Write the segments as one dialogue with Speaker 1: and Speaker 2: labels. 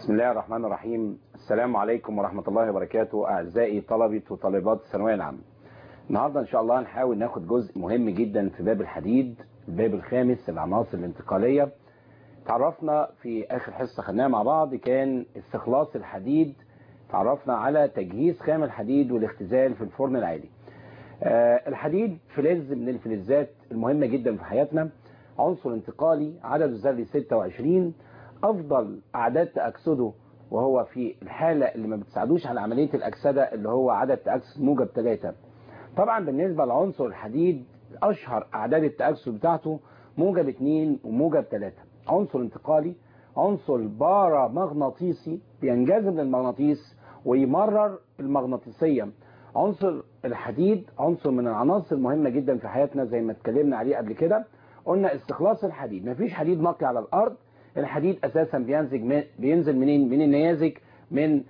Speaker 1: بسم الله الرحمن الرحيم السلام عليكم ورحمة الله وبركاته أعزائي طلبة وطالبات الثانوية العامة النهاردة إن شاء الله هنحاول ناخد جزء مهم جدا في باب الحديد الباب الخامس العناصر الانتقالية تعرفنا في آخر حصة خدناها مع بعض كان استخلاص الحديد تعرفنا على تجهيز خام الحديد والاختزال في الفرن العالي آه الحديد فلز من الفلزات المهمة جدا في حياتنا عنصر انتقالي عدده الذري 26 افضل اعداد تاكسده وهو في الحالة اللي ما بتساعدوش على عملية الاكسدة اللي هو عدد تاكسد موجب 3 طبعا بالنسبة لعنصر الحديد اشهر اعداد التاكسد بتاعته موجب 2 وموجب 3 عنصر انتقالي عنصر بارامغناطيسي بينجذب للمغناطيس ويمرر المغناطيسية عنصر الحديد عنصر من العناصر المهمة جدا في حياتنا زي ما اتكلمنا عليه قبل كده قلنا استخلاص الحديد مفيش حديد نقي على الارض الحديد اساسا بينزج من بينزل منين من النيازك من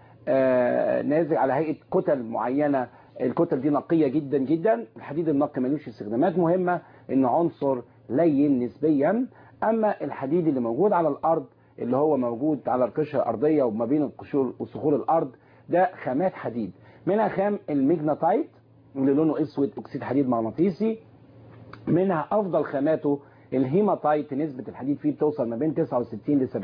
Speaker 1: آه نازج على هيئه كتل معينه الكتل دي نقيه جدا جدا الحديد النقي ملوش استخدامات مهمه انه عنصر لين نسبيا اما الحديد اللي موجود على الارض اللي هو موجود على القشره الارضيه وما بين القشور وصخور الارض ده خامات حديد منها خام الميجناتايت اللي لونه اسود اكسيد حديد مغناطيسي منها افضل خاماته الهيماتايت نسبة الحديد فيه بتوصل ما بين 69 ل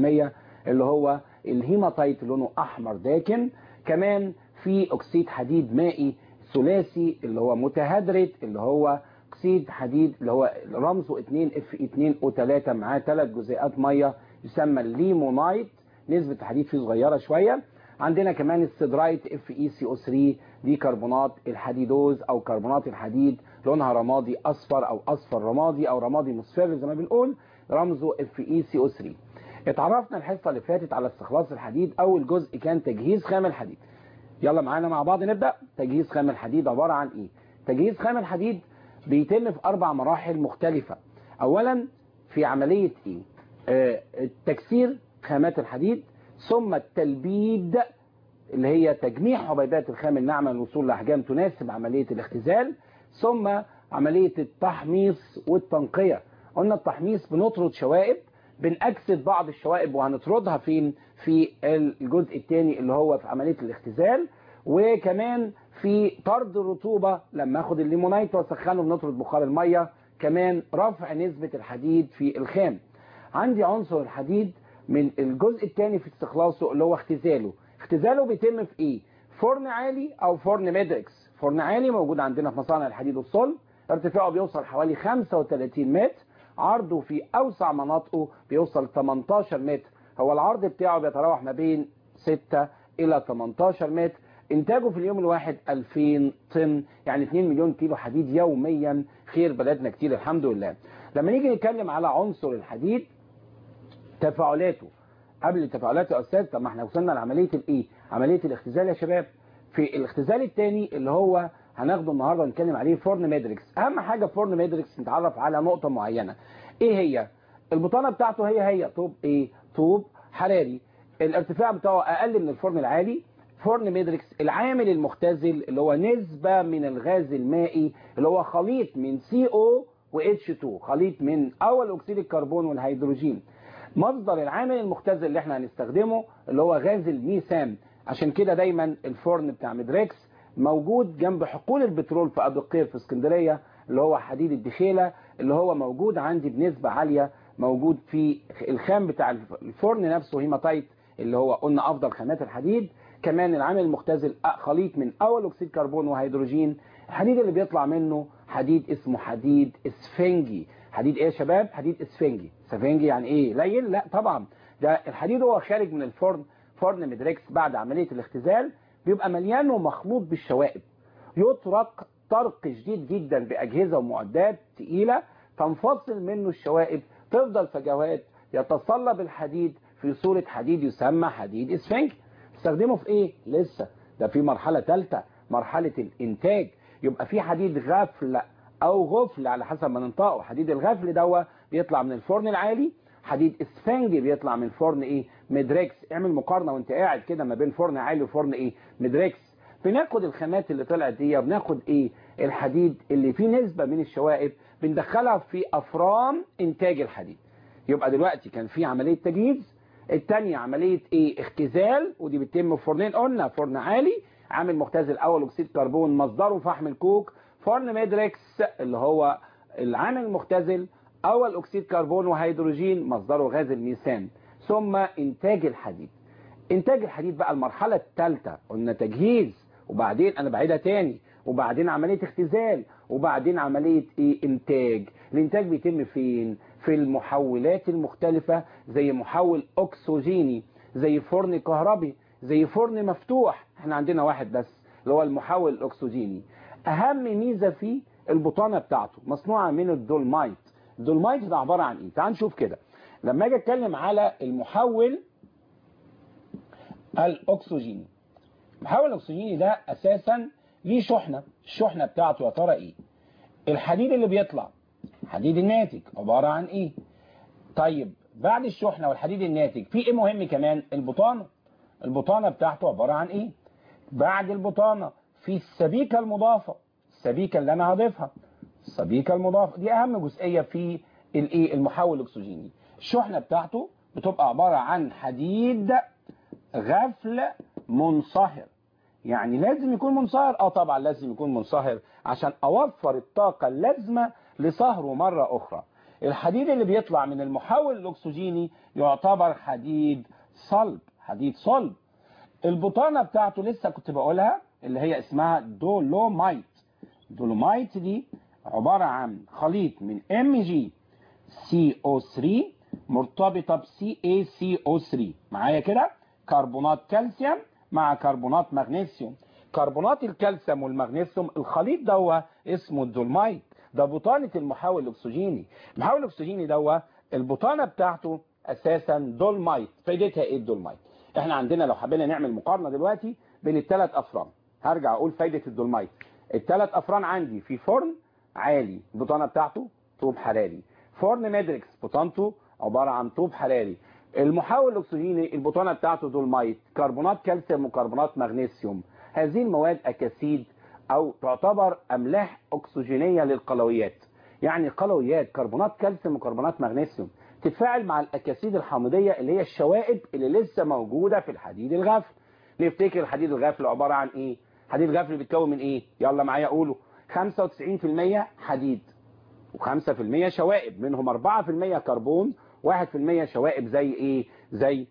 Speaker 1: 70% اللي هو الهيماتايت لونه احمر داكن كمان في اكسيد حديد مائي ثلاثي اللي هو متهدرت اللي هو اكسيد حديد اللي هو رمزه 2 اف 2 او 3 معاه ثلاث جزيئات ميه يسمى الليمونايت نسبة الحديد فيه صغيرة شوية عندنا كمان السيدرايت اف اي سي او 3 دي كربونات الحديدوز او كربونات الحديد لونها رمادي اصفر او اصفر رمادي او رمادي مصفر زي ما بنقول رمزه اف اي سي او 3 اتعرفنا الحصه اللي فاتت على استخلاص الحديد اول جزء كان تجهيز خام الحديد يلا معانا مع بعض نبدا تجهيز خام الحديد عباره عن ايه تجهيز خام الحديد بيتم في اربع مراحل مختلفه اولا في عمليه ايه آه تكسير خامات الحديد ثم التلبيد اللي هي تجميع حبيبات الخام الناعمه للوصول لاحجام تناسب عمليه الاختزال ثم عمليه التحميص والتنقيه قلنا التحميص بنطرد شوائب بنأكسد بعض الشوائب وهنطردها فين في الجزء الثاني اللي هو في عمليه الاختزال وكمان في طرد الرطوبه لما اخد الليمونايت واسخنه بنطرد بخار الميه كمان رفع نسبه الحديد في الخام عندي عنصر الحديد من الجزء الثاني في استخلاصه اللي هو اختزاله اختزاله بيتم في ايه فرن عالي او فرن ميدريكس فرن عالي موجود عندنا في مصانع الحديد والصلب ارتفاعه بيوصل حوالي 35 متر عرضه في اوسع مناطقه بيوصل 18 متر هو العرض بتاعه بيتراوح ما بين 6 الى 18 متر انتاجه في اليوم الواحد 2000 طن يعني 2 مليون كيلو حديد يوميا خير بلدنا كتير الحمد لله لما نيجي نتكلم على عنصر الحديد تفاعلاته قبل التفاعلات يا استاذ طب ما احنا وصلنا لعمليه الايه عمليه الاختزال يا شباب في الاختزال الثاني اللي هو هناخده النهارده نتكلم عليه فرن ميدريكس اهم حاجه في فرن ميدريكس نتعرف على نقطه معينه ايه هي البطانه بتاعته هي هي طوب ايه طوب حراري الارتفاع بتاعه اقل من الفرن العالي فرن ميدريكس العامل المختزل اللي هو نسبه من الغاز المائي اللي هو خليط من سي او و اتش 2 خليط من اول اكسيد الكربون والهيدروجين مصدر العامل المختزل اللي احنا هنستخدمه اللي هو غاز الميثان عشان كده دايما الفرن بتاع مدريكس موجود جنب حقول البترول في ابو قير في اسكندريه اللي هو حديد الدخيله اللي هو موجود عندي بنسبه عاليه موجود في الخام بتاع الفرن نفسه هيماتايت اللي هو قلنا افضل خامات الحديد كمان العامل المختزل خليط من اول اكسيد كربون وهيدروجين الحديد اللي بيطلع منه حديد اسمه حديد اسفنجي حديد ايه يا شباب حديد اسفنجي اسفنجي يعني ايه لين لا طبعا ده الحديد هو خارج من الفرن فرن مدريكس بعد عمليه الاختزال بيبقى مليان ومخلوط بالشوائب يطرق طرق شديد جدا باجهزه ومعدات تقيله تنفصل منه الشوائب تفضل فجوات يتصلب الحديد في صوره حديد يسمى حديد اسفنجي تستخدمه في ايه لسه ده في مرحله ثالثه مرحله الانتاج يبقى في حديد غفل او غفل على حسب ما ننطقه حديد الغفل دوا بيطلع من الفرن العالي حديد اسفنجي بيطلع من فرن ايه مدريكس اعمل مقارنه وانت قاعد كده ما بين فرن عالي وفرن ايه مدريكس بناخد الخامات اللي طلعت دي وبناخد ايه الحديد اللي فيه نسبه من الشوائب بندخلها في افران انتاج الحديد يبقى دلوقتي كان في عمليه تجهيز الثانيه عمليه ايه اختزال ودي بتتم في فرنين قلنا فرن عالي عامل مختزل اول اكسيد كربون مصدره فحم الكوك فرن ميدريكس اللي هو العامل المختزل اول اكسيد كربون وهيدروجين مصدره غاز الميثان ثم انتاج الحديد انتاج الحديد بقى المرحله الثالثه قلنا تجهيز وبعدين انا بعيدها تاني وبعدين عمليه اختزال وبعدين عمليه ايه انتاج الانتاج بيتم فين في المحولات المختلفه زي محول اكسجيني زي فرن كهربي زي فرن مفتوح احنا عندنا واحد بس اللي هو المحول الاكسجيني اهم ميزه فيه البطانه بتاعته مصنوعه من الدولمايت الدولمايت ده عباره عن ايه تعال نشوف كده لما اجي اتكلم على المحول الاكسجيني المحول الاكسجيني ده اساسا ليه شحنه الشحنه بتاعته يا ترى ايه الحديد اللي بيطلع الحديد الناتج عباره عن ايه طيب بعد الشحنه والحديد الناتج في ايه مهم كمان البطانه البطانه بتاعته عباره عن ايه بعد البطانه في السبيكه المضافه السبيكه اللي انا هضيفها السبيكه المضافه دي اهم جزئيه في الايه المحول الاكسجيني الشحنه بتاعته بتبقى عباره عن حديد غفل منصهر يعني لازم يكون منصهر اه طبعا لازم يكون منصهر عشان اوفر الطاقه اللازمه لصهره مره اخرى الحديد اللي بيطلع من المحول الاكسجيني يعتبر حديد صلب حديد صلب البطانه بتاعته لسه كنت بقولها اللي هي اسمها دولومايت دولومايت دي عباره عن خليط من ام جي سي او 3 مرتبطه بسي اي سي او 3 معايا كده كربونات كالسيوم مع كربونات مغنيسيوم كربونات الكالسيوم والمغنيسيوم الخليط دوا اسمه الدولمايت ده بطانه المحول الاكسجيني المحول الاكسجيني دوا البطانه بتاعته اساسا دولمايت فايدتها ايه الدولمايت احنا عندنا لو حبينا نعمل مقارنه دلوقتي بين الثلاث افران هرجع اقول فايده الدولمايت الثلاث افران عندي في فرن عالي البطانه بتاعته طوب حراري فرن ميدريكس بطانته عباره عن طوب حراري المحول الاكسجيني البطانه بتاعته دولمايت كربونات كالسيوم وكربونات مغنيسيوم هذه المواد اكاسيد او تعتبر املاح اكسجينيه للقلويات يعني قلويات كربونات كالسيوم وكربونات مغنيسيوم تتفاعل مع الاكاسيد الحامضيه اللي هي الشوائب اللي لسه موجوده في الحديد الغافل نفتكر الحديد الغافل عباره عن ايه حديد الغافل بيتكون من ايه يلا معايا قولوا 95% حديد و5% شوائب منهم 4% كربون 1% شوائب زي ايه زي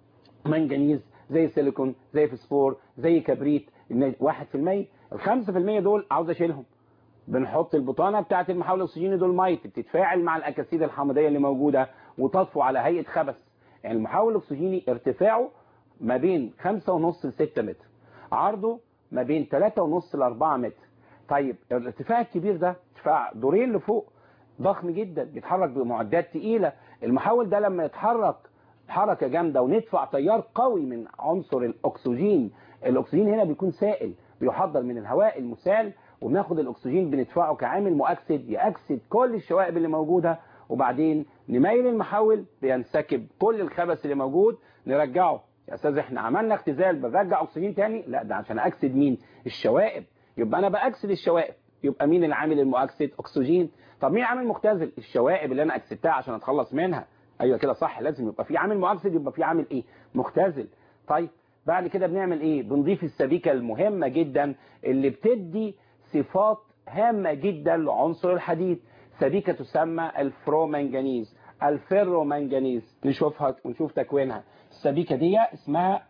Speaker 1: منجنيز زي سيليكون زي فسفور زي كبريت 1% ال 5% دول عاوز اشيلهم بنحط البطانه بتاعه المحول الاكسجيني دول ميت بتتفاعل مع الاكاسيد الحامضيه اللي موجوده وتطفو على هيئه خبث يعني المحول الاكسجيني ارتفاعه ما بين 5.5 ل 6 متر عرضه ما بين 3.5 ل 4 متر طيب الارتفاع الكبير ده ارتفاع دورين لفوق ضخم جدا بيتحرك بمعدات تقيله المحول ده لما يتحرك حركه جامده وندفع تيار قوي من عنصر الاكسجين الاكسجين هنا بيكون سائل بيحضر من الهواء المسال وبناخد الاكسجين بندفعه كعامل مؤكسد يأكسد كل الشوائب اللي موجوده وبعدين نميل المحول بينسكب كل الخبث اللي موجود نرجعه يا استاذ احنا عملنا اختزال بنرجع اكسجين تاني لا ده عشان اكسد مين الشوائب يبقى انا باكسد الشوائب يبقى مين العامل المؤكسد اكسجين طب مين عامل مختزل الشوائب اللي انا اكسدتها عشان اتخلص منها ايوه كده صح لازم يبقى في عامل مؤكسد يبقى في عامل ايه مختزل طيب بعد كده بنعمل ايه بنضيف السبيكه المهمه جدا اللي بتدي صفات هامه جدا لعنصر الحديد سبيكه تسمى الفرومنجانيز الفيرومنجانيز نشوفها ونشوف تكوينها السبيكه دي اسمها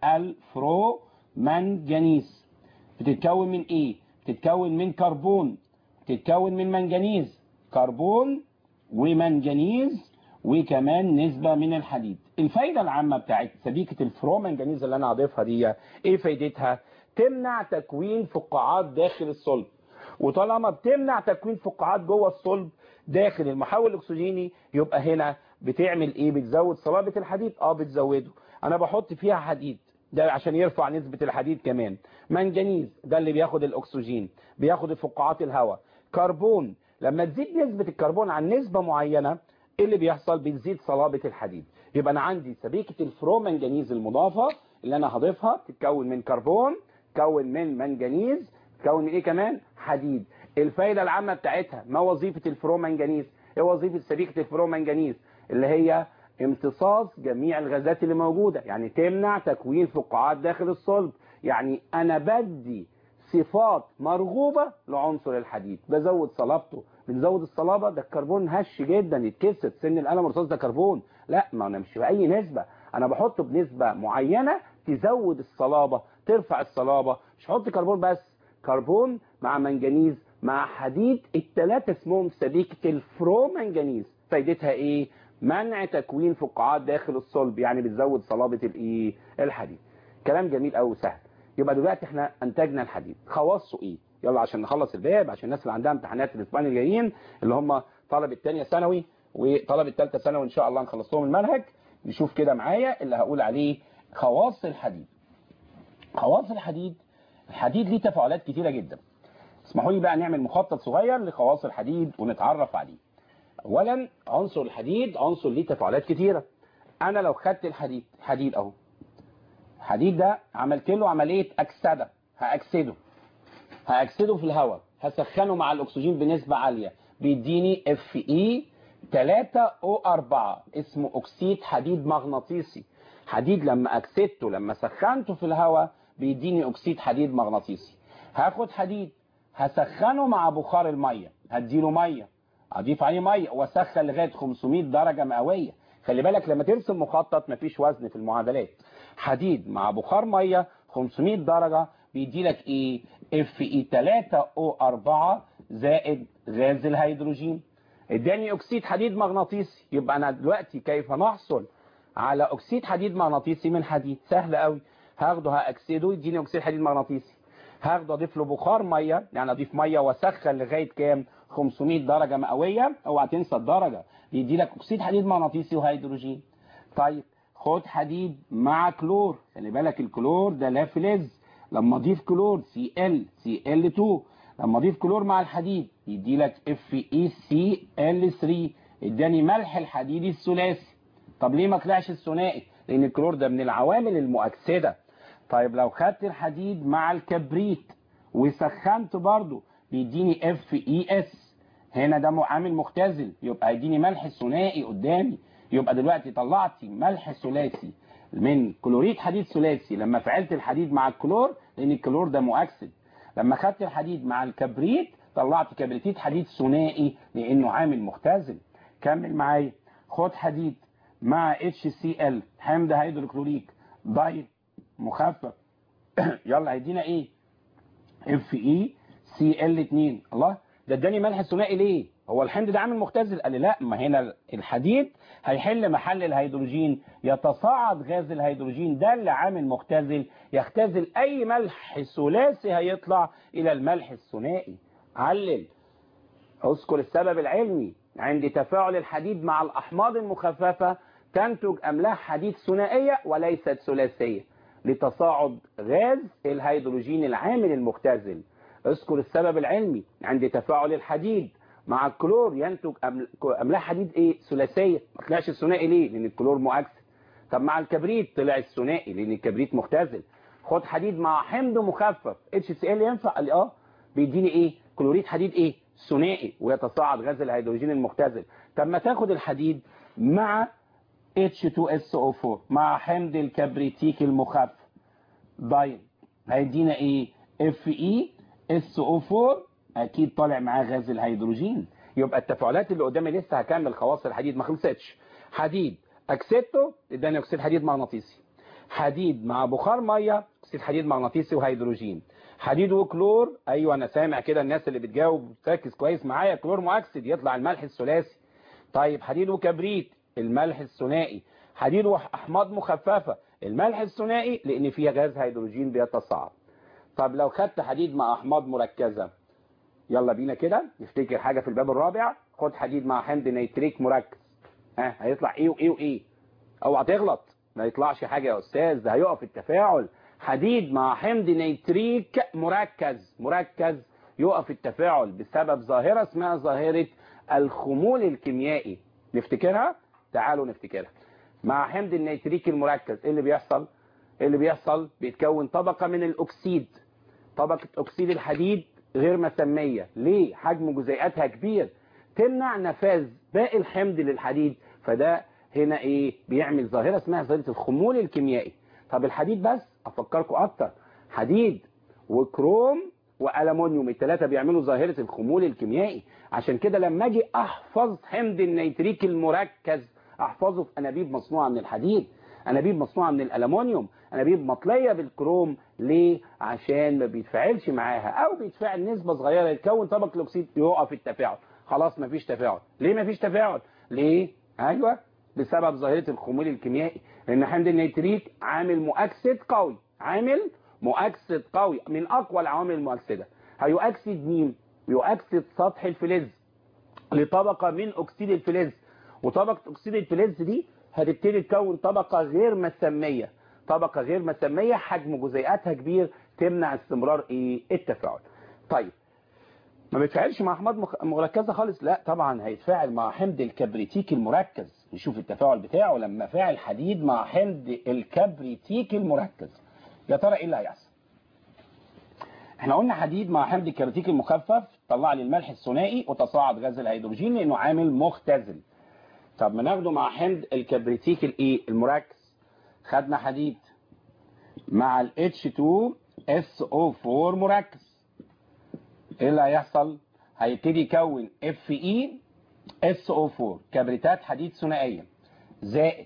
Speaker 1: الفرومنجانيز بتتكون من ايه بتتكون من كربون بتتكون من منجنيز كربون ومنجنيز وكمان نسبة من الحديد الفايدة العامة بتاعت سبيكة الفرومنجانيز اللي انا هضيفها دي ايه فايدتها تمنع تكوين فقاعات داخل الصلب وطالما بتمنع تكوين فقاعات جوه الصلب داخل المحول الاكسجيني يبقى هنا بتعمل ايه بتزود صلابة الحديد اه بتزوده انا بحط فيها حديد ده عشان يرفع نسبة الحديد كمان منجنيز ده اللي بياخد الاكسجين بياخد فقاعات الهواء كربون لما تزيد نسبة الكربون عن نسبة معينة ايه اللي بيحصل بتزيد صلابة الحديد يبقى انا عندي سبيكة الفرومنجانيز المضافة اللي انا هضيفها تتكون من كربون تتكون من منجنيز تتكون من ايه كمان حديد الفايدة العامة بتاعتها ما وظيفة الفرومنجانيز ايه وظيفة سبيكة الفرومنجانيز اللي هي امتصاص جميع الغازات اللي موجودة يعني تمنع تكوين فقاعات داخل الصلب يعني انا بدي صفات مرغوبة لعنصر الحديد بزود صلابته بنزود الصلابة ده الكربون هش جدا يتكسر سن القلم الرصاص ده كربون لا ما انا مش بأي نسبة انا بحطه بنسبة معينة تزود الصلابة ترفع الصلابة مش هحط كربون بس كربون مع منجنيز مع حديد التلاتة اسمهم سبيكة الفرومنجنيز فايدتها ايه منع تكوين فقاعات داخل الصلب يعني بتزود صلابة الايه الحديد كلام جميل قوي وسهل يبقى دلوقتي احنا انتجنا الحديد خواصه ايه يلا عشان نخلص الباب عشان الناس اللي عندها امتحانات الاسبوعين الجايين اللي هم طلب الثانيه ثانوي وطلب الثالثه ثانوي ان شاء الله نخلص لهم المنهج نشوف كده معايا اللي هقول عليه خواص الحديد خواص الحديد الحديد ليه تفاعلات كتيره جدا اسمحوا لي بقى نعمل مخطط صغير لخواص الحديد ونتعرف عليه اولا عنصر الحديد عنصر ليه تفاعلات كتيره انا لو خدت الحديد حديد اهو الحديد ده عملت له عمليه اكسده هاكسده هاكسده في الهواء هسخنه مع الاكسجين بنسبه عاليه بيديني اف اي 3 او 4 اسمه اكسيد حديد مغناطيسي حديد لما اكسدته لما سخنته في الهواء بيديني اكسيد حديد مغناطيسي هاخد حديد هسخنه مع بخار الميه هديله ميه اضيف عليه ميه واسخن لغايه 500 درجه مئويه خلي بالك لما ترسم مخطط مفيش وزن في المعادلات حديد مع بخار ميه 500 درجه بيدي لك ايه اف اي 3 او 4 زائد غاز الهيدروجين اداني اكسيد حديد مغناطيسي يبقى انا دلوقتي كيف نحصل على اكسيد حديد مغناطيسي من حديد سهل قوي هاخده هاكسده يديني اكسيد حديد مغناطيسي هاخده اضيف له بخار ميه يعني اضيف ميه واسخن لغايه كام 500 درجه مئويه اوعى تنسى الدرجه بيدي لك اكسيد حديد مغناطيسي وهيدروجين طيب خد حديد مع كلور خلي بالك الكلور ده لا فلز لما اضيف كلور سي ال سي ال 2 لما اضيف كلور مع الحديد يدي لك اف اي سي ال 3 اداني ملح الحديد الثلاثي طب ليه ما طلعش الثنائي لان الكلور ده من العوامل المؤكسده طيب لو خدت الحديد مع الكبريت وسخنت برضو بيديني اف اي اس هنا ده عامل مختزل يبقى هيديني ملح ثنائي قدامي يبقى دلوقتي طلعت ملح ثلاثي من كلوريد حديد ثلاثي لما فعلت الحديد مع الكلور لان الكلور ده مؤكسد لما خدت الحديد مع الكبريت طلعت كبريتيد حديد ثنائي لانه عامل مختزل كمل معايا خد حديد مع اتش سي ال حمض هيدروكلوريك ضايل مخفف يلا هيدينا ايه اف اي سي ال 2 الله ده اداني ملح ثنائي ليه هو الحمض ده عامل مختزل قال لي لا ما هنا الحديد هيحل محل الهيدروجين يتصاعد غاز الهيدروجين ده اللي عامل مختزل يختزل اي ملح ثلاثي هيطلع الى الملح الثنائي علل اذكر السبب العلمي عند تفاعل الحديد مع الاحماض المخففه تنتج املاح حديد ثنائيه وليست ثلاثيه لتصاعد غاز الهيدروجين العامل المختزل اذكر السبب العلمي عند تفاعل الحديد مع الكلور ينتج املاح حديد ايه ثلاثيه ما طلعش الثنائي ليه لان الكلور مؤكسد طب مع الكبريت طلع الثنائي لان الكبريت مختزل خد حديد مع حمض مخفف اتش سي ال ينفع قال لي اه بيديني ايه كلوريد حديد ايه ثنائي ويتصاعد غاز الهيدروجين المختزل طب ما تاخد الحديد مع H2SO4 مع حمض الكبريتيك المخفف داين هيدينا ايه اف اي اس او 4 اكيد طالع معاه غاز الهيدروجين يبقى التفاعلات اللي قدامي لسه هكمل خواص الحديد ما خلصتش حديد اكسدته اداني اكسيد حديد مغناطيسي حديد مع بخار ميه اكسيد حديد مغناطيسي وهيدروجين حديد وكلور ايوه انا سامع كده الناس اللي بتجاوب تركز كويس معايا كلور مؤكسد يطلع الملح الثلاثي طيب حديد وكبريت الملح الثنائي حديد واحماض مخففه الملح الثنائي لان فيها غاز هيدروجين بيتصاعد طب لو خدت حديد مع احماض مركزه يلا بينا كده نفتكر حاجه في الباب الرابع خد حديد مع حمض نيتريك مركز ها هيطلع ايه وايه وايه اوعى تغلط ما يطلعش حاجه يا استاذ ده هيقف التفاعل حديد مع حمض نيتريك مركز مركز يقف التفاعل بسبب ظاهره اسمها ظاهره الخمول الكيميائي نفتكرها تعالوا نفتكرها مع حمض النيتريك المركز ايه اللي بيحصل ايه اللي بيحصل بيتكون طبقه من الاكسيد طبقه اكسيد الحديد غير مسميه ليه حجم جزيئاتها كبير تمنع نفاذ باقي الحمض للحديد فده هنا ايه بيعمل ظاهره اسمها ظاهره الخمول الكيميائي طب الحديد بس افكركم اكتر حديد وكروم والومنيوم الثلاثه بيعملوا ظاهره الخمول الكيميائي عشان كده لما اجي احفظ حمض النيتريك المركز احفظه في انابيب مصنوعه من الحديد انابيب مصنوعه من الالومنيوم انابيب مطليه بالكروم ليه عشان ما بيتفاعلش معاها او بيتفاعل نسبه صغيره يتكون طبق الاكسيد يقف التفاعل خلاص ما فيش تفاعل ليه ما فيش تفاعل ليه ايوه بسبب ظاهره الخمول الكيميائي لان حمض النيتريك عامل مؤكسد قوي عامل مؤكسد قوي من اقوى العوامل المؤكسده هيؤكسد مين يؤكسد سطح الفلز لطبقه من اكسيد الفلز وطبقه اكسيد الفلز دي هتبتدي تكون طبقه غير مسميه طبقه غير مسميه حجم جزيئاتها كبير تمنع استمرار ايه التفاعل طيب ما بيتفاعلش مع احماض مركزه خالص لا طبعا هيتفاعل مع حمض الكبريتيك المركز نشوف التفاعل بتاعه لما فاعل حديد مع حمض الكبريتيك المركز يا ترى ايه اللي هيحصل احنا قلنا حديد مع حمض الكبريتيك المخفف طلع لي الملح الثنائي وتصاعد غاز الهيدروجين لانه عامل مختزل طب ما ناخده مع حمض الكبريتيك الايه المركز خدنا حديد مع ال H2SO4 مركز ايه اللي هيحصل هيبتدي يكون FeSO4 كبريتات حديد ثنائيه زائد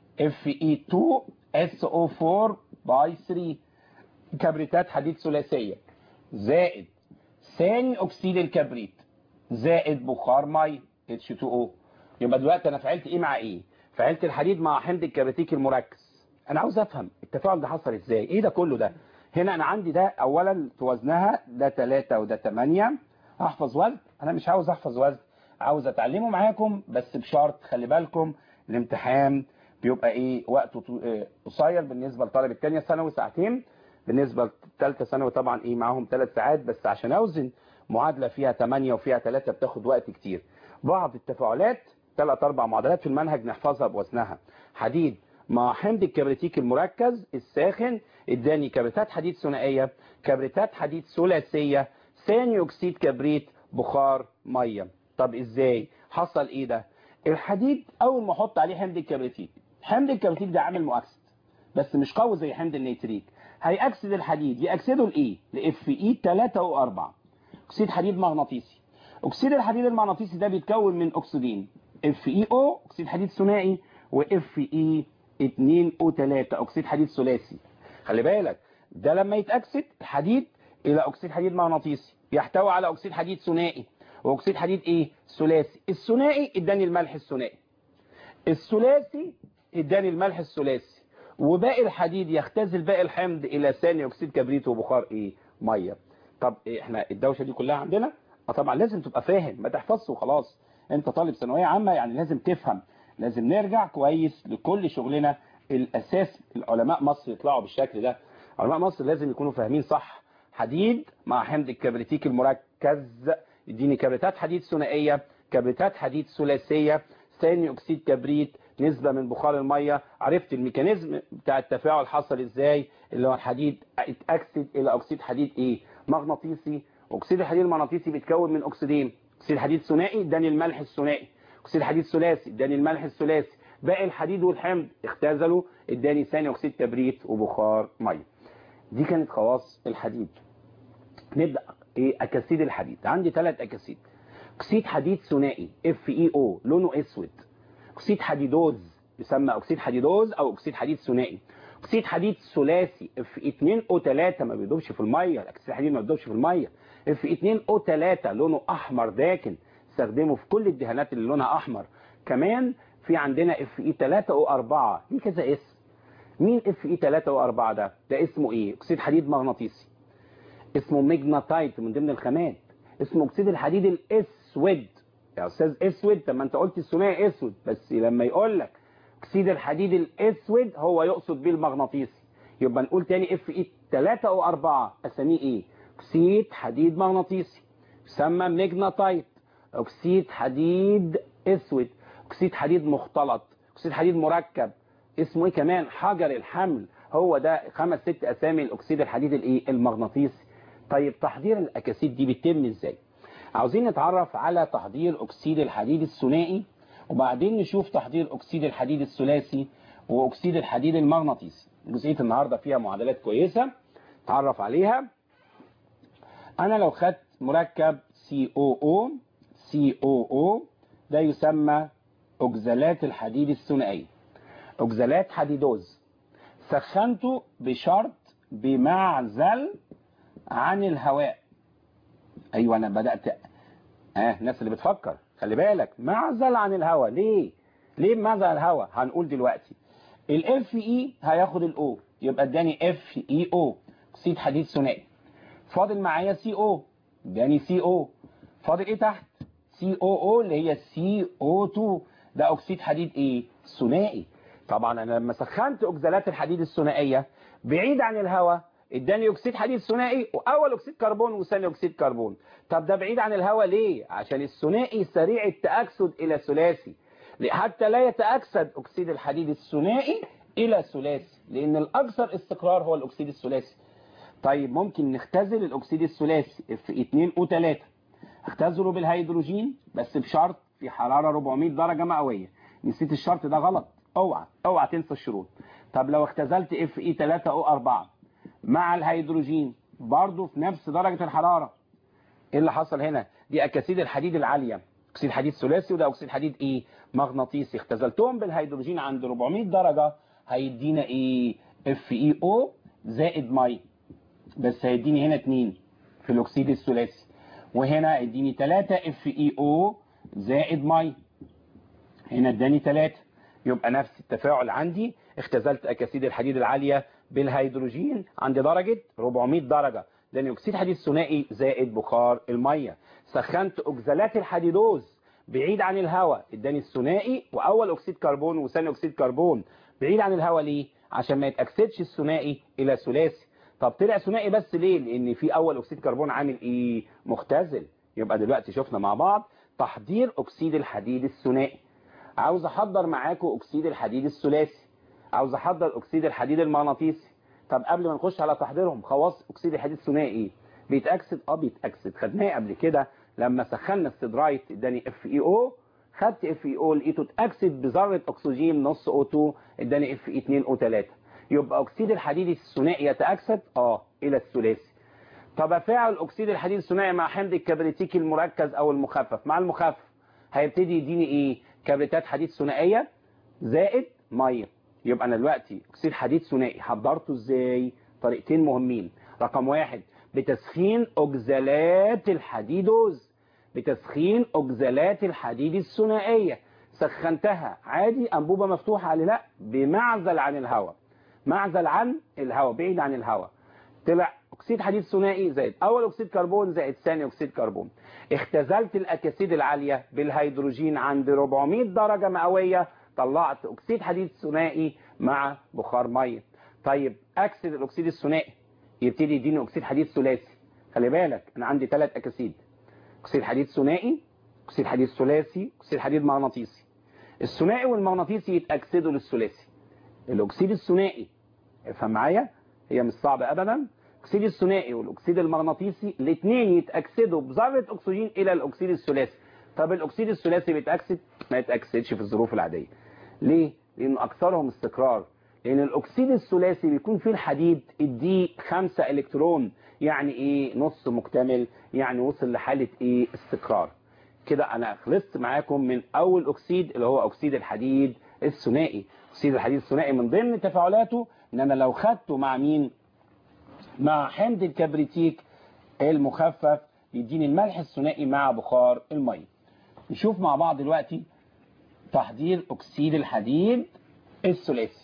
Speaker 1: Fe2SO4 باي 3 كبريتات حديد ثلاثيه زائد ثاني اكسيد الكبريت زائد بخار ميه H2O يبقى دلوقتي انا فعلت ايه مع ايه فعلت الحديد مع حمض الكبريتيك المركز انا عاوز افهم التفاعل ده حصل ازاي ايه ده كله ده هنا انا عندي ده اولا توزنها ده 3 وده 8 احفظ وزن انا مش عاوز احفظ وزن عاوز اتعلمه معاكم بس بشرط خلي بالكم الامتحان بيبقى ايه وقته قصير بالنسبه لطالب الثانيه ثانوي ساعتين بالنسبه للثالثه ثانوي طبعا ايه معاهم ثلاث ساعات بس عشان اوزن معادله فيها 8 وفيها 3 بتاخد وقت كتير بعض التفاعلات ثلاث اربع معادلات في المنهج نحفظها بوزنها حديد مع حمض الكبريتيك المركز الساخن اداني كبريتات حديد ثنائيه كبريتات حديد ثلاثيه ثاني اكسيد كبريت بخار ميه طب ازاي حصل ايه ده الحديد اول ما احط عليه حمض الكبريتيك حمض الكبريتيك ده عامل مؤكسد بس مش قوي زي حمض النيتريك هيأكسد الحديد يأكسده لايه لاف اي 3 او 4 اكسيد حديد مغناطيسي اكسيد الحديد المغناطيسي ده بيتكون من اكسيدين اف اي او اكسيد حديد ثنائي واف اي 2 او 3 اكسيد حديد ثلاثي خلي بالك ده لما يتأكسد الحديد الى اكسيد حديد مغناطيسي يحتوي على اكسيد حديد ثنائي واكسيد حديد ايه ثلاثي الثنائي اداني الملح الثنائي الثلاثي اداني الملح الثلاثي وباقي الحديد يختزل باقي الحمض الى ثاني اكسيد كبريت وبخار ايه ميه طب إيه احنا الدوشه دي كلها عندنا اه طبعا لازم تبقى فاهم ما تحفظش وخلاص انت طالب ثانويه عامه يعني لازم تفهم لازم نرجع كويس لكل شغلنا الاساس العلماء مصر يطلعوا بالشكل ده علماء مصر لازم يكونوا فاهمين صح حديد مع حمض الكبريتيك المركز يديني كبريتات حديد ثنائيه كبريتات حديد ثلاثيه ثاني اكسيد كبريت نسبة من بخار المية عرفت الميكانيزم بتاع التفاعل حصل ازاي اللي هو الحديد اتأكسد الى اكسيد حديد ايه مغناطيسي اكسيد الحديد المغناطيسي بيتكون من اكسيدين اكسيد حديد ثنائي اداني الملح الثنائي اكسيد حديد ثلاثي اداني الملح الثلاثي باقي الحديد والحمض اختزلوا اداني ثاني اكسيد كبريت وبخار ميه دي كانت خواص الحديد نبدا ايه اكاسيد الحديد عندي ثلاث اكاسيد اكسيد حديد ثنائي اف اي او لونه اسود اكسيد حديدوز يسمى اكسيد حديدوز او اكسيد حديد ثنائي اكسيد حديد ثلاثي اف 2 او 3 ما بيدوبش في الميه الاكسيد الحديد ما بيدوبش في الميه اف 2 او 3 لونه احمر داكن استخدمه في كل الدهانات اللي لونها احمر كمان في عندنا اف اي 3 او 4 ليه كذا اسم مين اف اي 3 او 4 ده ده اسمه ايه اكسيد حديد مغناطيسي اسمه ميجناتايت من ضمن الخامات اسمه اكسيد الحديد الاسود يا استاذ اسود طب ما انت قلت الثنائي اسود بس لما يقول لك اكسيد الحديد الاسود هو يقصد بيه المغناطيسي يبقى نقول تاني اف اي 3 او 4 اساميه ايه اكسيد حديد مغناطيسي يسمى ميجناتايت اكسيد حديد اسود اكسيد حديد مختلط اكسيد حديد مركب اسمه ايه كمان حجر الحمل هو ده خمس ست اسامي الاكسيد الحديد الايه المغناطيسي طيب تحضير الاكاسيد دي بيتم ازاي عاوزين نتعرف على تحضير اكسيد الحديد الثنائي وبعدين نشوف تحضير اكسيد الحديد الثلاثي واكسيد الحديد المغناطيسي جزئيه النهارده فيها معادلات كويسه تعرف عليها انا لو خدت مركب COO COO ده يسمى أكزالات الحديد الثنائية أكزالات حديدوز سخنته بشرط بمعزل عن الهواء أيوة أنا بدأت اه الناس اللي بتفكر خلي بالك معزل عن الهواء ليه ليه معزل عن الهواء هنقول دلوقتي الاف اي هياخد الاو يبقى اداني اف اي او اكسيد حديد ثنائي فاضل معايا سي او اداني سي او فاضل ايه تحت سي او او اللي هي سي او 2 ده اكسيد حديد ايه ثنائي طبعا انا لما سخنت اكزالات الحديد الثنائيه بعيد عن الهواء اداني اكسيد حديد ثنائي واول اكسيد كربون وثاني اكسيد كربون طب ده بعيد عن الهواء ليه عشان الثنائي سريع التاكسد الى ثلاثي حتى لا يتاكسد اكسيد الحديد الثنائي الى ثلاثي لان الاكثر استقرار هو الاكسيد الثلاثي طيب ممكن نختزل الاكسيد الثلاثي في 2 و3 اختزله بالهيدروجين بس بشرط في حرارة 400 درجة مئوية نسيت الشرط ده غلط اوعى اوعى تنسى الشروط طب لو اختزلت اف اي 3 او 4 مع الهيدروجين برضه في نفس درجة الحرارة ايه اللي حصل هنا دي اكاسيد الحديد العالية اكسيد حديد ثلاثي وده اكسيد حديد ايه مغناطيسي اختزلتهم بالهيدروجين عند 400 درجة هيدينا ايه اف اي او زائد مي بس هيديني هنا 2 في الاكسيد الثلاثي وهنا اديني 3 اف اي او زائد مي هنا اداني 3 يبقى نفس التفاعل عندي اختزلت اكاسيد الحديد العاليه بالهيدروجين عند درجه 400 درجه اداني اكسيد حديد ثنائي زائد بخار الميه سخنت اكزالات الحديدوز بعيد عن الهواء اداني الثنائي واول اكسيد كربون وثاني اكسيد كربون بعيد عن الهواء ليه عشان ما يتاكسدش الثنائي الى ثلاثي طب طلع ثنائي بس ليه لان في اول اكسيد كربون عامل ايه مختزل يبقى دلوقتي شفنا مع بعض تحضير اكسيد الحديد الثنائي عاوز احضر معاكم اكسيد الحديد الثلاثي عاوز احضر اكسيد الحديد المغناطيسي طب قبل ما نخش على تحضيرهم خواص اكسيد الحديد الثنائي ايه بيتاكسد اه بيتاكسد خدناه قبل كده لما سخنا السيدرايت اداني اف اي او خدت اف اي او لقيته اتاكسد بذره اكسجين نص او 2 اداني اف اي 2 او 3 يبقى اكسيد الحديد الثنائي يتاكسد اه الى الثلاثي طب افاعل اكسيد الحديد الثنائي مع حمض الكبريتيكي المركز او المخفف مع المخفف هيبتدي يديني ايه كبريتات حديد ثنائيه زائد ميه يبقى انا دلوقتي اكسيد حديد ثنائي حضرته ازاي طريقتين مهمين رقم واحد بتسخين اكزالات الحديدوز بتسخين اكزالات الحديد الثنائيه سخنتها عادي انبوبه مفتوحه على لا بمعزل عن الهواء معزل عن الهواء بعيد عن الهواء طلع اكسيد حديد ثنائي زائد اول اكسيد كربون زائد ثاني اكسيد كربون اختزلت الاكاسيد العاليه بالهيدروجين عند 400 درجه مئويه طلعت اكسيد حديد ثنائي مع بخار ميه طيب اكسد الاكسيد الثنائي يبتدي يديني اكسيد حديد ثلاثي خلي بالك انا عندي ثلاث اكاسيد اكسيد حديد ثنائي اكسيد حديد ثلاثي اكسيد حديد مغناطيسي الثنائي والمغناطيسي يتاكسدوا للثلاثي الاكسيد الثنائي افهم معايا هي مش صعبه ابدا الاكسيد الثنائي والاكسيد المغناطيسي الاثنين يتاكسدوا بذره اكسجين الى الاكسيد الثلاثي طب الاكسيد الثلاثي بيتاكسد ما يتاكسدش في الظروف العاديه ليه لانه اكثرهم استقرار لان الاكسيد الثلاثي بيكون فيه الحديد الدي 5 الكترون يعني ايه نص مكتمل يعني وصل لحاله ايه استقرار كده انا خلصت معاكم من اول اكسيد اللي هو اكسيد الحديد الثنائي اكسيد الحديد الثنائي من ضمن تفاعلاته ان انا لو خدته مع مين مع حمض الكبريتيك المخفف يديني الملح الثنائي مع بخار الميه نشوف مع بعض دلوقتي تحضير اكسيد الحديد الثلاثي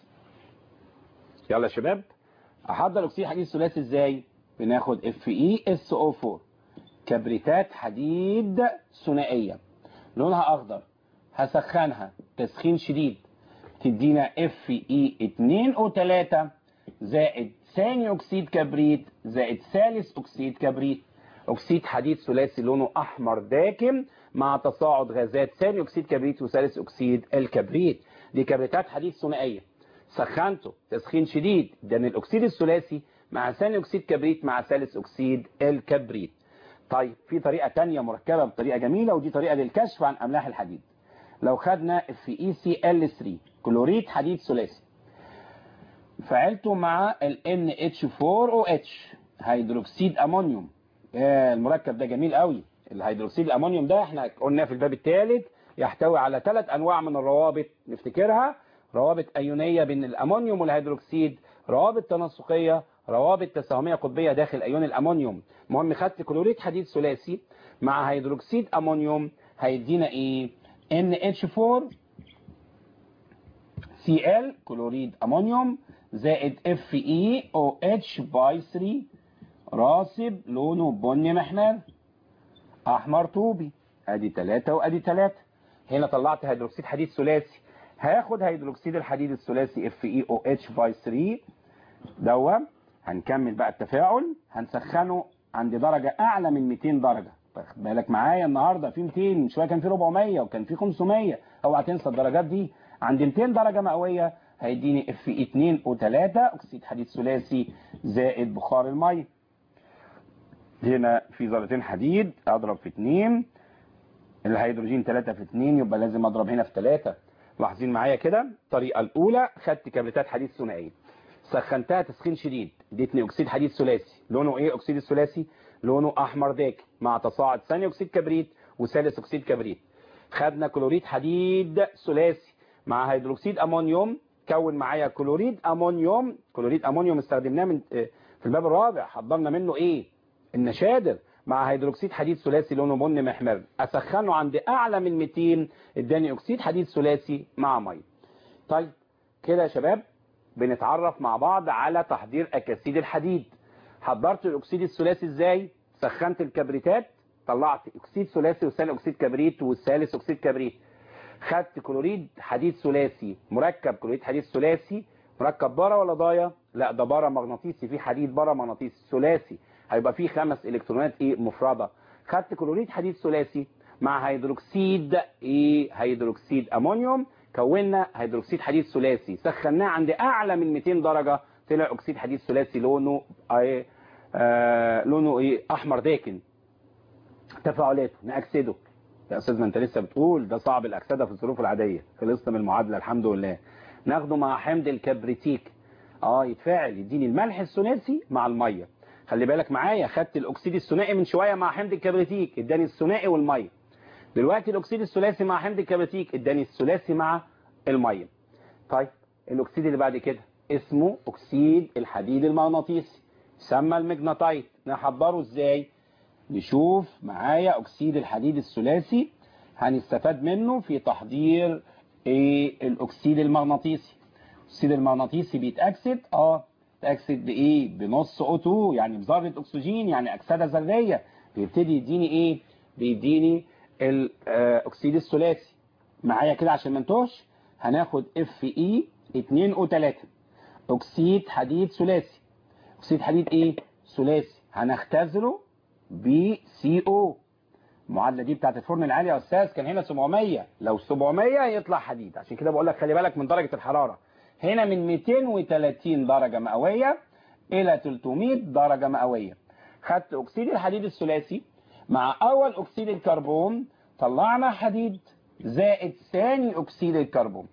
Speaker 1: يلا يا شباب احضر اكسيد الحديد الثلاثي ازاي بناخد اف اي اس او 4 كبريتات حديد ثنائيه لونها اخضر هسخنها تسخين شديد تدينا اف اي 2 او 3 زائد ثاني اكسيد كبريت زائد ثالث اكسيد كبريت اكسيد حديد ثلاثي لونه احمر داكن مع تصاعد غازات ثاني اكسيد كبريت وثالث اكسيد الكبريت دي كبريتات حديد ثنائيه سخنته تسخين شديد ده الاكسيد الثلاثي مع ثاني اكسيد كبريت مع ثالث اكسيد الكبريت طيب في طريقه ثانيه مركبه بطريقه جميله ودي طريقه للكشف عن املاح الحديد لو خدنا اف اي سي ال 3 كلوريد حديد ثلاثي فعلته مع ال NH4OH هيدروكسيد امونيوم آه المركب ده جميل قوي الهيدروكسيد الامونيوم ده احنا قلنا في الباب الثالث يحتوي على ثلاث انواع من الروابط نفتكرها روابط ايونيه بين الامونيوم والهيدروكسيد روابط تناسقيه روابط تساهميه قطبيه داخل ايون الامونيوم المهم خدت كلوريد حديد ثلاثي مع هيدروكسيد امونيوم هيدينا ايه NH4 Cl كلوريد امونيوم زائد FeOH باي 3 راسب لونه بني محمر احمر طوبي ادي 3 وادي 3 هنا طلعت هيدروكسيد حديد ثلاثي هاخد هيدروكسيد الحديد الثلاثي FeOH باي 3 دوا هنكمل بقى التفاعل هنسخنه عند درجة اعلى من 200 درجة واخد بالك معايا النهارده في 200 من شويه كان في 400 وكان في 500 اوعى تنسى الدرجات دي عند 200 درجه مئويه هيديني اف 2 او 3 اكسيد حديد ثلاثي زائد بخار الميه هنا في ذرتين حديد اضرب في 2 الهيدروجين 3 في 2 يبقى لازم اضرب هنا في 3 لاحظين معايا كده الطريقه الاولى خدت كبريتات حديد ثنائيه سخنتها تسخين شديد اديتني اكسيد حديد ثلاثي لونه ايه اكسيد الثلاثي لونه احمر داكن مع تصاعد ثاني اكسيد كبريت وثالث اكسيد كبريت خدنا كلوريد حديد ثلاثي مع هيدروكسيد امونيوم كون معايا كلوريد امونيوم كلوريد امونيوم استخدمناه من في الباب الرابع حضرنا منه ايه النشادر مع هيدروكسيد حديد ثلاثي لونه بني محمر اسخنه عند اعلى من 200 اداني اكسيد حديد ثلاثي مع ميه طيب كده يا شباب بنتعرف مع بعض على تحضير اكاسيد الحديد حضرت الاكسيد الثلاثي ازاي سخنت الكبريتات طلعت اكسيد ثلاثي وثاني اكسيد كبريت والثالث اكسيد كبريت خدت كلوريد حديد ثلاثي مركب كلوريد حديد ثلاثي مركب بارا ولا ضايا لا ده بارا مغناطيسي في حديد بارا مغناطيسي ثلاثي هيبقى فيه خمس الكترونات ايه مفرده خدت كلوريد حديد ثلاثي مع هيدروكسيد ايه هيدروكسيد امونيوم كونا هيدروكسيد حديد ثلاثي سخناه عند اعلى من 200 درجه طلع اكسيد حديد ثلاثي لونه ايه آه لونه ايه احمر داكن تفاعلاته ناكسده يا استاذ ما انت لسه بتقول ده صعب الاكسده في الظروف العاديه خلصنا من المعادله الحمد لله ناخده مع حمض الكبريتيك اه يتفاعل يديني الملح الثلاثي مع الميه خلي بالك معايا خدت الاكسيد الثنائي من شويه مع حمض الكبريتيك اداني الثنائي والميه دلوقتي الاكسيد الثلاثي مع حمض الكبريتيك اداني الثلاثي مع الميه طيب الاكسيد اللي بعد كده اسمه اكسيد الحديد المغناطيسي يسمى المجناطيت نحضره ازاي نشوف معايا اكسيد الحديد الثلاثي هنستفاد منه في تحضير ايه الاكسيد المغناطيسي الاكسيد المغناطيسي بيتاكسد اه تاكسد بايه بنص O2 يعني بذره اكسجين يعني اكسده ذريه بيبتدي يديني ايه بيديني الاكسيد الثلاثي معايا كده عشان ما انتوش هناخد Fe 2O3 اكسيد حديد ثلاثي اكسيد حديد ايه ثلاثي هنختزله ب CO المعادله دي بتاعت الفرن العالي يا استاذ كان هنا 700 لو 700 يطلع حديد عشان كده بقول لك خلي بالك من درجه الحراره هنا من 230 درجه مئويه الى 300 درجه مئويه خدت اكسيد الحديد الثلاثي مع اول اكسيد الكربون طلعنا حديد زائد ثاني اكسيد الكربون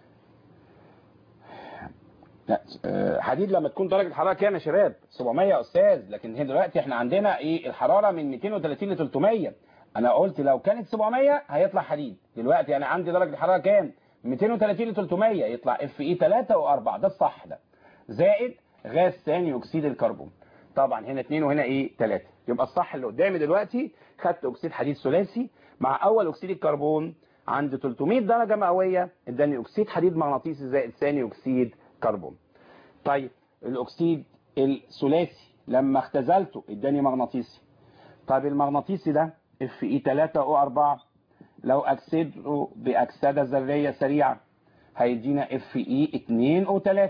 Speaker 1: لا حديد لما تكون درجه الحراره كام يا شباب 700 يا استاذ لكن هنا دلوقتي احنا عندنا ايه الحراره من 230 ل 300 انا قلت لو كانت 700 هيطلع حديد دلوقتي انا عندي درجه الحراره كام 230 ل 300 يطلع اف اي 3 و4 ده الصح ده زائد غاز ثاني اكسيد الكربون طبعا هنا 2 وهنا ايه 3 يبقى الصح اللي قدامي دلوقتي خدت اكسيد حديد ثلاثي مع اول اكسيد الكربون عند 300 درجه مئويه اداني اكسيد حديد مغناطيسي زائد ثاني اكسيد كربون طيب الاكسيد الثلاثي لما اختزلته اداني مغناطيسي طيب المغناطيسي ده اف اي 3 او 4 لو اكسده باكسده ذريه سريعه هيدينا اف اي 2 او 3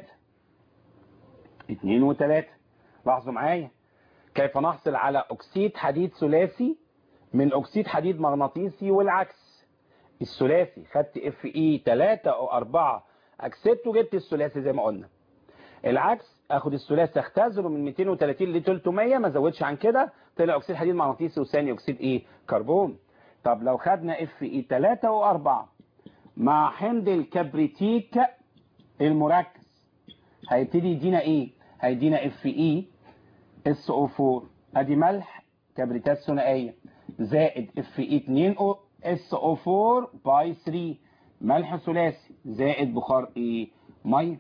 Speaker 1: 2 و 3 لاحظوا معايا كيف نحصل على اكسيد حديد ثلاثي من اكسيد حديد مغناطيسي والعكس الثلاثي خدت اف اي 3 او 4 اكسدته جبت الثلاثي زي ما قلنا العكس اخد الثلاثي اختزله من 230 ل 300 ما زودش عن كده طلع اكسيد حديد مغناطيسي وثاني اكسيد ايه كربون طب لو خدنا اف اي 3 و4 مع حمض الكبريتيك المركز هيبتدي يدينا ايه هيدينا اف اي اس او 4 ادي ملح كبريتات ثنائيه زائد اف اي 2 او اس او 4 باي 3 ملح ثلاثي زائد بخار ايه ميه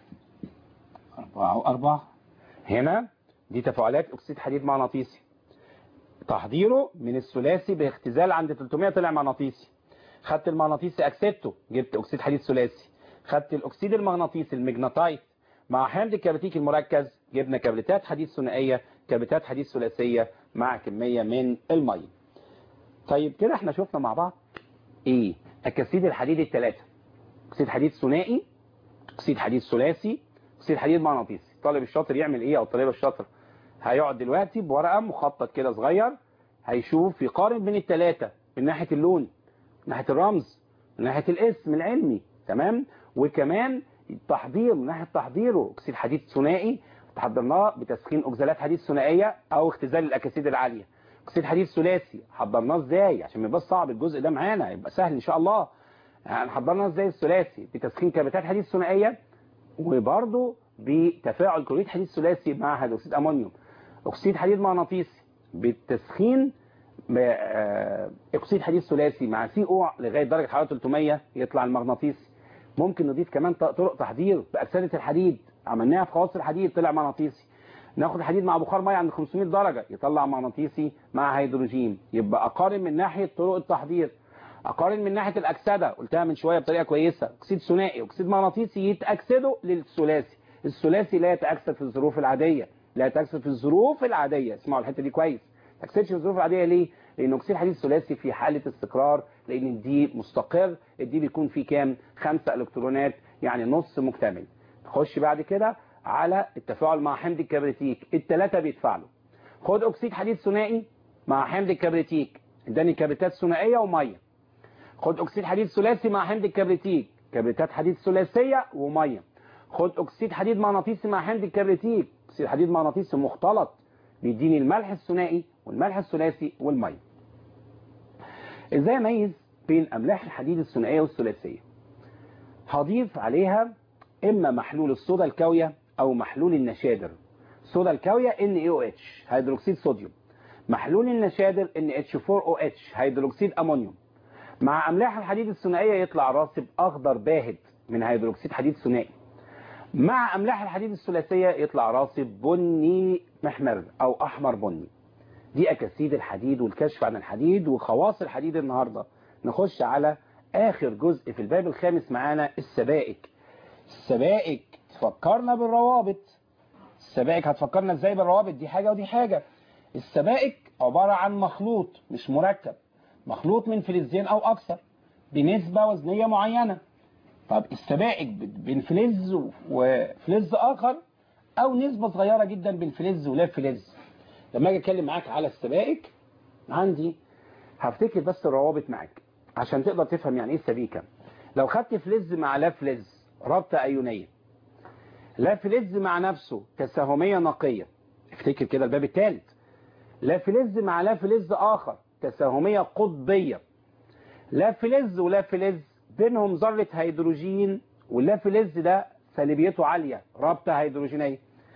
Speaker 1: 4 و4 هنا دي تفاعلات اكسيد حديد مغناطيسي تحضيره من الثلاثي باختزال عند 300 طلع مغناطيسي خدت المغناطيسي اكسبته جبت اكسيد حديد ثلاثي خدت الاكسيد المغناطيسي المجناطايت مع حمض الكبريتيك المركز جبنا كبريتات حديد ثنائيه كبريتات حديد ثلاثيه مع كميه من الميه طيب كده احنا شفنا مع بعض ايه اكاسيد الحديد الثلاثه اكسيد حديد ثنائي اكسيد حديد ثلاثي اكسيد حديد مغناطيسي الطالب الشاطر يعمل ايه او الطالبه الشاطر هيقعد دلوقتي بورقه مخطط كده صغير هيشوف يقارن بين الثلاثه من ناحيه اللون من ناحيه الرمز من ناحيه الاسم العلمي تمام وكمان التحضير من ناحيه تحضيره اكسيد حديد ثنائي حضرناه بتسخين اكسالات حديد ثنائيه او اختزال الاكاسيد العاليه اكسيد حديد ثلاثي حضرناه ازاي عشان ما يبقاش صعب الجزء ده معانا يبقى سهل ان شاء الله يعني حضرناه ازاي الثلاثي بتسخين كبريتات حديد ثنائيه وبرده بتفاعل كلوريد حديد ثلاثي مع هيدروكسيد امونيوم اكسيد حديد مغناطيسي بالتسخين اكسيد حديد ثلاثي مع سي او لغايه درجه حراره 300 يطلع المغناطيسي ممكن نضيف كمان طرق تحضير باكسده الحديد عملناها في خواص الحديد طلع مغناطيسي ناخد الحديد مع بخار ميه عند 500 درجه يطلع مغناطيسي مع هيدروجين يبقى اقارن من ناحيه طرق التحضير اقارن من ناحيه الاكسده قلتها من شويه بطريقه كويسه اكسيد ثنائي اكسيد مغناطيسي يتاكسدوا للثلاثي الثلاثي لا يتاكسد في الظروف العاديه لا يتاكسد في الظروف العاديه اسمعوا الحته دي كويس ما يتاكسدش في الظروف العاديه ليه لان اكسيد الحديد الثلاثي في حاله استقرار لان الدي مستقر الدي بيكون فيه كام خمسة الكترونات يعني نص مكتمل نخش بعد كده على التفاعل مع حمض الكبريتيك الثلاثه بيتفاعلوا خد اكسيد حديد ثنائي مع حمض الكبريتيك اداني كبريتات ثنائيه وميه خد اكسيد حديد ثلاثي مع حمض الكبريتيك كبريتات حديد ثلاثيه وميه خد اكسيد حديد مغناطيسي مع حمض الكبريتيك اكسيد حديد مغناطيسي مختلط بيديني الملح الثنائي والملح الثلاثي والميه ازاي اميز بين املاح الحديد الثنائيه والثلاثيه هضيف عليها اما محلول الصودا الكاويه او محلول النشادر الصودا الكاويه NaOH هيدروكسيد صوديوم محلول النشادر NH4OH هيدروكسيد امونيوم مع املاح الحديد الثنائيه يطلع راسب اخضر باهت من هيدروكسيد حديد ثنائي مع املاح الحديد الثلاثيه يطلع راسب بني محمر او احمر بني دي اكاسيد الحديد والكشف عن الحديد وخواص الحديد النهارده نخش على اخر جزء في الباب الخامس معانا السبائك السبائك تفكرنا بالروابط السبائك هتفكرنا ازاي بالروابط دي حاجه ودي حاجه السبائك عباره عن مخلوط مش مركب مخلوط من فلزين او اكثر بنسبه وزنيه معينه طب السبائك بين فلز وفلز اخر او نسبه صغيره جدا بين فلز ولا فلز لما اجي اتكلم معاك على السبائك عندي هفتكر بس الروابط معاك عشان تقدر تفهم يعني ايه السبيكه لو خدت فلز مع لا فلز رابطه ايونيه لا فلز مع نفسه تساهميه نقيه افتكر كده الباب الثالث لا فلز مع لا فلز اخر تساهميه قطبيه لا فلز ولا فلز بينهم ذره هيدروجين واللا فلز ده سالبيته عاليه رابطه هيدروجينيه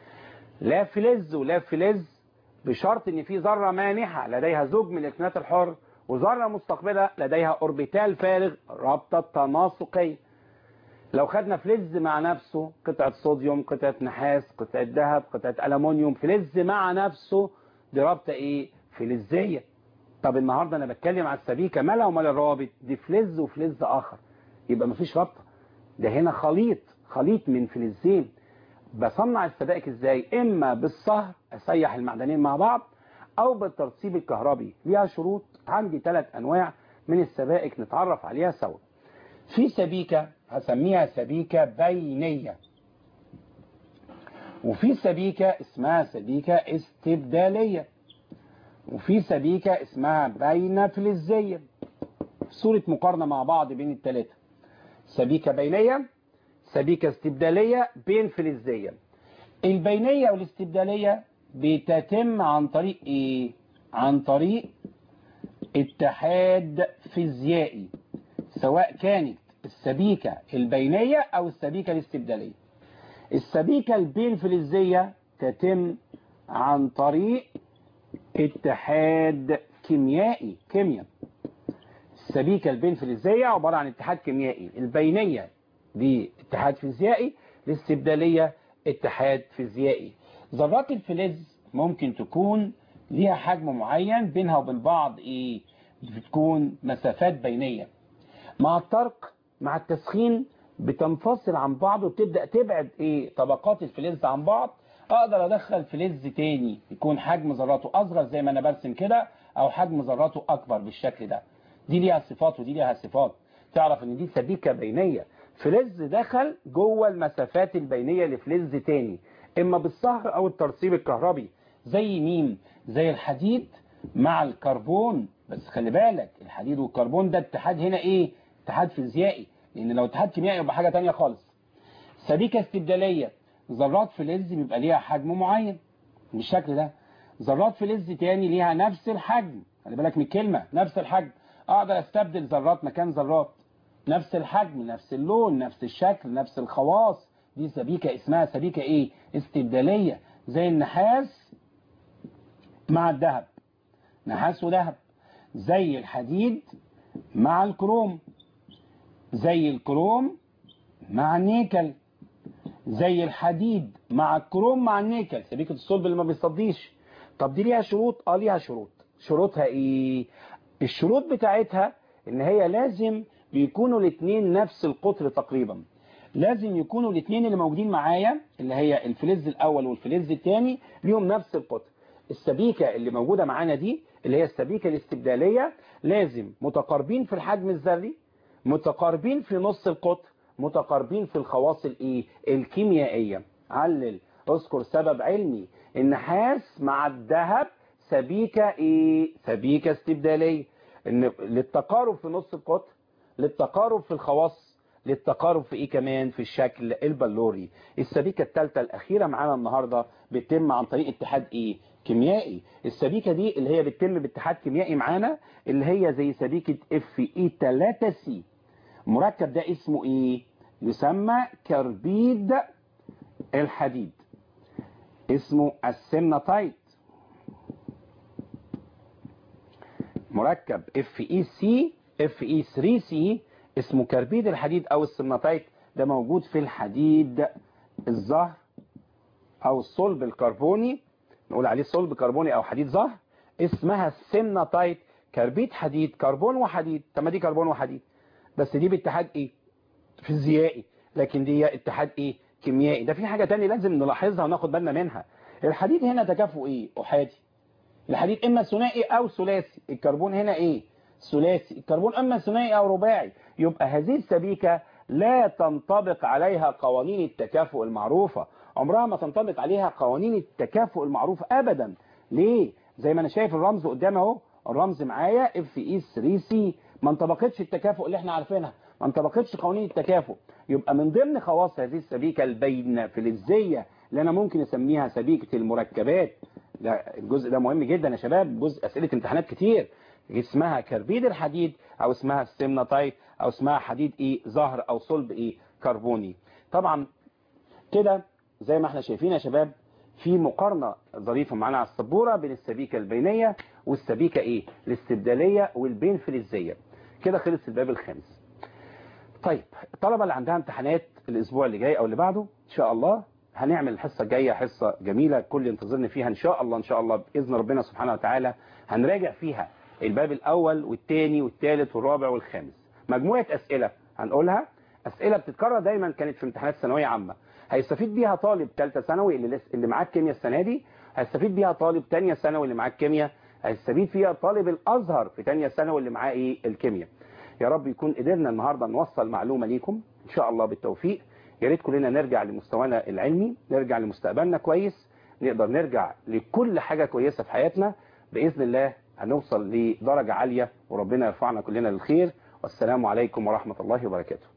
Speaker 1: لا فلز ولا فلز بشرط ان في ذره مانحه لديها زوج من الالكترونات الحر وذره مستقبله لديها اوربيتال فارغ رابطه تناسقيه لو خدنا فلز مع نفسه قطعه صوديوم قطعه نحاس قطعه ذهب قطعه الومنيوم فلز مع نفسه دي رابطه ايه فلزيه طب النهارده انا بتكلم على السبيكه مالها ومال الروابط دي فلز وفلز اخر يبقى مفيش رابطه ده هنا خليط خليط من فلزين بصنع السبائك ازاي اما بالصهر اسيح المعدنين مع بعض او بالترسيب الكهربي ليها شروط عندي ثلاث انواع من السبائك نتعرف عليها سوا في سبيكة هسميها سبيكة بينية وفي سبيكة اسمها سبيكة استبدالية وفي سبيكة اسمها بين فلزية صورة مقارنة مع بعض بين الثلاثة سبيكة بينية سبيكة استبدالية بين فلزية البينية والاستبدالية بتتم عن طريق ايه عن طريق اتحاد فيزيائي سواء كانت السبيكة البينية أو السبيكة الاستبدالية السبيكة البين فلزية تتم عن طريق اتحاد كيميائي كيمياء السبيكة البين فلزية عبارة عن اتحاد كيميائي البينية دي اتحاد فيزيائي الاستبدالية اتحاد فيزيائي ذرات الفلز ممكن تكون ليها حجم معين بينها وبين بعض ايه بتكون مسافات بينية مع الطرق مع التسخين بتنفصل عن بعض وبتبدأ تبعد ايه طبقات الفلز عن بعض اقدر ادخل فلز تاني يكون حجم ذراته اصغر زي ما انا برسم كده او حجم ذراته اكبر بالشكل ده دي ليها صفات ودي ليها صفات تعرف ان دي سبيكة بينية فلز دخل جوه المسافات البينية لفلز تاني اما بالصهر او الترسيب الكهربي زي مين زي الحديد مع الكربون بس خلي بالك الحديد والكربون ده اتحاد هنا ايه اتحاد فيزيائي لان لو اتحاد كيميائي يبقى حاجة تانية خالص سبيكة استبدالية ذرات فلز بيبقى ليها حجم معين بالشكل ده ذرات فلز تاني ليها نفس الحجم خلي بالك من الكلمة نفس الحجم اقدر استبدل ذرات مكان ذرات نفس الحجم نفس اللون نفس الشكل نفس الخواص دي سبيكة اسمها سبيكة ايه استبدالية زي النحاس مع الذهب نحاس وذهب زي الحديد مع الكروم زي الكروم مع النيكل زي الحديد مع الكروم مع النيكل سبيكة الصلب اللي ما بيصديش طب دي ليها شروط اه ليها شروط شروطها ايه الشروط بتاعتها ان هي لازم بيكونوا الاثنين نفس القطر تقريبا لازم يكونوا الاثنين اللي موجودين معايا اللي هي الفلز الاول والفلز الثاني ليهم نفس القطر السبيكة اللي موجودة معانا دي اللي هي السبيكة الاستبدالية لازم متقاربين في الحجم الذري متقاربين في نص القطر متقاربين في الخواص الايه الكيميائية علل اذكر سبب علمي النحاس مع الذهب سبيكة ايه سبيكة استبدالية ان للتقارب في نص القطر للتقارب في الخواص للتقارب في ايه كمان في الشكل البلوري السبيكة الثالثة الاخيرة معانا النهاردة بتتم عن طريق اتحاد ايه كيميائي السبيكة دي اللي هي بتتم باتحاد كيميائي معانا اللي هي زي سبيكة اف اي 3 سي مركب ده اسمه ايه يسمى كربيد الحديد اسمه السمنتايت مركب اف اي سي اف اي 3 سي اسمه كربيد الحديد او السمنتايت ده موجود في الحديد الزهر او الصلب الكربوني نقول عليه صلب كربوني او حديد زهر اسمها السمنتايت كربيد حديد كربون وحديد طب ما دي كربون وحديد بس دي باتحاد ايه فيزيائي لكن دي اتحاد ايه كيميائي ده في حاجة تانية لازم نلاحظها وناخد بالنا منها الحديد هنا تكافؤ ايه احادي الحديد اما ثنائي او ثلاثي الكربون هنا ايه ثلاثي الكربون اما ثنائي او رباعي يبقى هذه السبيكة لا تنطبق عليها قوانين التكافؤ المعروفة عمرها ما تنطبق عليها قوانين التكافؤ المعروفة ابدا ليه زي ما انا شايف الرمز قدامي اهو الرمز معايا اف اي 3 سي ما انطبقتش التكافؤ اللي احنا عارفينها ما انطبقتش قوانين التكافؤ يبقى من ضمن خواص هذه السبيكة البين فلزية اللي انا ممكن اسميها سبيكة المركبات ده الجزء ده مهم جدا يا شباب جزء اسئلة امتحانات كتير اسمها كربيد الحديد او اسمها السمنتايت او اسمها حديد ايه زهر او صلب ايه كربوني طبعا كده زي ما احنا شايفين يا شباب في مقارنة ظريفة معانا على السبورة بين السبيكة البينية والسبيكة ايه الاستبدالية والبين فلزية كده خلص الباب الخامس طيب الطلبة اللي عندها امتحانات الاسبوع اللي جاي او اللي بعده ان شاء الله هنعمل الحصة الجاية حصة جميلة كل ينتظرني فيها ان شاء الله ان شاء الله باذن ربنا سبحانه وتعالى هنراجع فيها الباب الاول والثاني والثالث والرابع والخامس مجموعة اسئلة هنقولها اسئلة بتتكرر دايما كانت في امتحانات ثانوية عامة هيستفيد بيها طالب ثالثه ثانوي اللي لس... اللي معاه الكيمياء السنه دي هيستفيد بيها طالب ثانيه ثانوي اللي معاه الكيمياء هيستفيد فيها طالب الازهر في ثانيه ثانوي اللي معاه ايه الكيمياء يا رب يكون قدرنا النهارده نوصل معلومه ليكم ان شاء الله بالتوفيق يا ريت كلنا نرجع لمستوانا العلمي نرجع لمستقبلنا كويس نقدر نرجع لكل حاجه كويسه في حياتنا باذن الله هنوصل لدرجه عاليه وربنا يرفعنا كلنا للخير والسلام عليكم ورحمه الله وبركاته